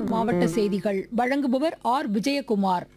மாவட்ட செய்திகள் வழங்குபவர் ஆர் விஜயகுமார்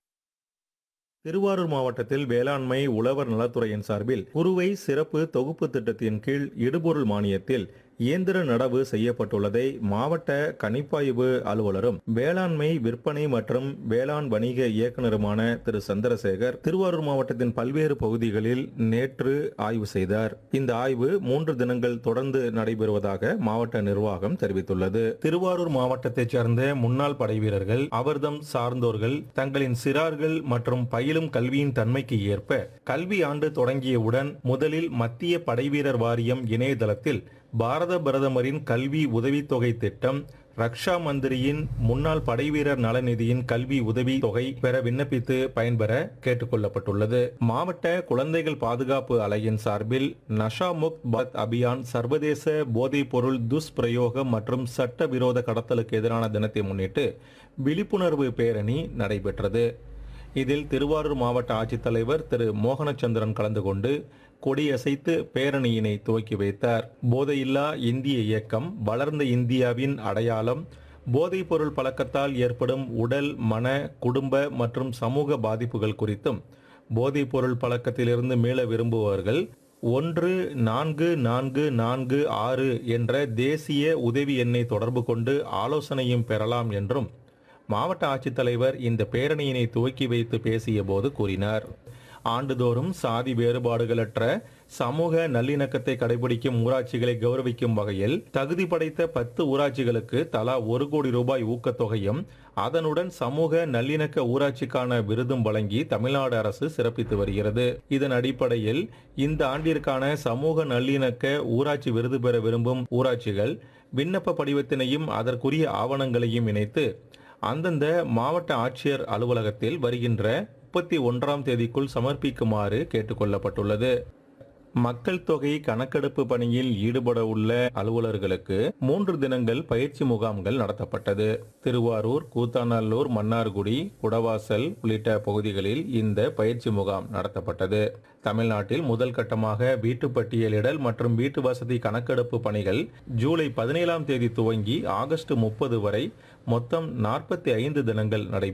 திருவாரூர் மாவட்டத்தில் வேளாண்மை உழவர் நலத்துறையின் சார்பில் குறுவை சிறப்பு தொகுப்பு திட்டத்தின் கீழ் இடுபொருள் மானியத்தில் இயந்திர நடவு செய்யப்பட்டுள்ளதை மாவட்ட கணிப்பாய்வு அலுவலரும் வேளாண்மை விற்பனை மற்றும் வேளாண் வணிக இயக்குநருமான திரு சந்திரசேகர் திருவாரூர் மாவட்டத்தின் பல்வேறு பகுதிகளில் நேற்று ஆய்வு செய்தார் இந்த ஆய்வு மூன்று தினங்கள் தொடர்ந்து நடைபெறுவதாக மாவட்ட நிர்வாகம் தெரிவித்துள்ளது திருவாரூர் மாவட்டத்தைச் சேர்ந்த முன்னாள் படை வீரர்கள் அவர்தம் சார்ந்தோர்கள் தங்களின் சிறார்கள் மற்றும் பயிலும் கல்வியின் தன்மைக்கு ஏற்ப கல்வி ஆண்டு தொடங்கியவுடன் முதலில் மத்திய படைவீரர் வாரியம் இணையதளத்தில் பாரத பிரதமரின் கல்வி உதவித்தொகை திட்டம் ரக்ஷா மந்திரியின் முன்னாள் படைவீரர் நலநிதியின் கல்வி உதவி தொகை பெற விண்ணப்பித்து பயன்பெற கேட்டுக்கொள்ளப்பட்டுள்ளது மாவட்ட குழந்தைகள் பாதுகாப்பு அலையின் சார்பில் நஷா முக்த் பாத் அபியான் சர்வதேச போதைப் பொருள் துஷ்பிரயோகம் மற்றும் சட்டவிரோத கடத்தலுக்கு எதிரான தினத்தை முன்னிட்டு விழிப்புணர்வு பேரணி நடைபெற்றது இதில் திருவாரூர் மாவட்ட ஆட்சித்தலைவர் திரு மோகனச்சந்திரன் கலந்து கொண்டு கொடியசைத்து பேரணியினை துவக்கி வைத்தார் போதையில்லா இந்திய இயக்கம் வளர்ந்த இந்தியாவின் அடையாளம் போதைப் பொருள் பழக்கத்தால் ஏற்படும் உடல் மன குடும்ப மற்றும் சமூக பாதிப்புகள் குறித்தும் போதைப் பொருள் பழக்கத்திலிருந்து மீள விரும்புபவர்கள் ஒன்று நான்கு நான்கு நான்கு ஆறு என்ற தேசிய உதவி எண்ணை தொடர்பு கொண்டு ஆலோசனையும் பெறலாம் என்றும் மாவட்ட ஆட்சித்தலைவர் இந்த பேரணியினை துவக்கி வைத்து பேசிய போது கூறினார் ஆண்டுதோறும் சாதி வேறுபாடுகளற்ற சமூக நல்லிணக்கத்தை கடைபிடிக்கும் ஊராட்சிகளை கௌரவிக்கும் வகையில் தகுதி படைத்த பத்து ஊராட்சிகளுக்கு தலா ஒரு கோடி ரூபாய் ஊக்கத்தொகையும் அதனுடன் சமூக நல்லிணக்க ஊராட்சிக்கான விருதும் வழங்கி தமிழ்நாடு அரசு சிறப்பித்து வருகிறது இதன் அடிப்படையில் இந்த ஆண்டிற்கான சமூக நல்லிணக்க ஊராட்சி விருது பெற விரும்பும் ஊராட்சிகள் விண்ணப்ப படிவத்தினையும் அதற்குரிய ஆவணங்களையும் இணைத்து அந்தந்த மாவட்ட ஆட்சியர் அலுவலகத்தில் வருகின்ற முப்பத்தி ஒன்றாம் தேதிக்குள் சமர்ப்பிக்குமாறு கேட்டுக்கொள்ளப்பட்டுள்ளது மக்கள் தொகை கணக்கெடுப்பு பணியில் ஈடுபட உள்ள அலுவலர்களுக்கு மூன்று தினங்கள் பயிற்சி முகாம்கள் நடத்தப்பட்டது திருவாரூர் கூத்தாநல்லூர் மன்னார்குடி குடவாசல் உள்ளிட்ட பகுதிகளில் இந்த பயிற்சி முகாம் நடத்தப்பட்டது தமிழ்நாட்டில் முதல் கட்டமாக வீட்டு பட்டியலிடல் மற்றும் வீட்டு வசதி கணக்கெடுப்பு பணிகள் ஜூலை பதினேழாம் தேதி துவங்கி ஆகஸ்ட் முப்பது வரை மொத்தம் நாற்பத்தி ஐந்து தினங்கள் நடைபெறும்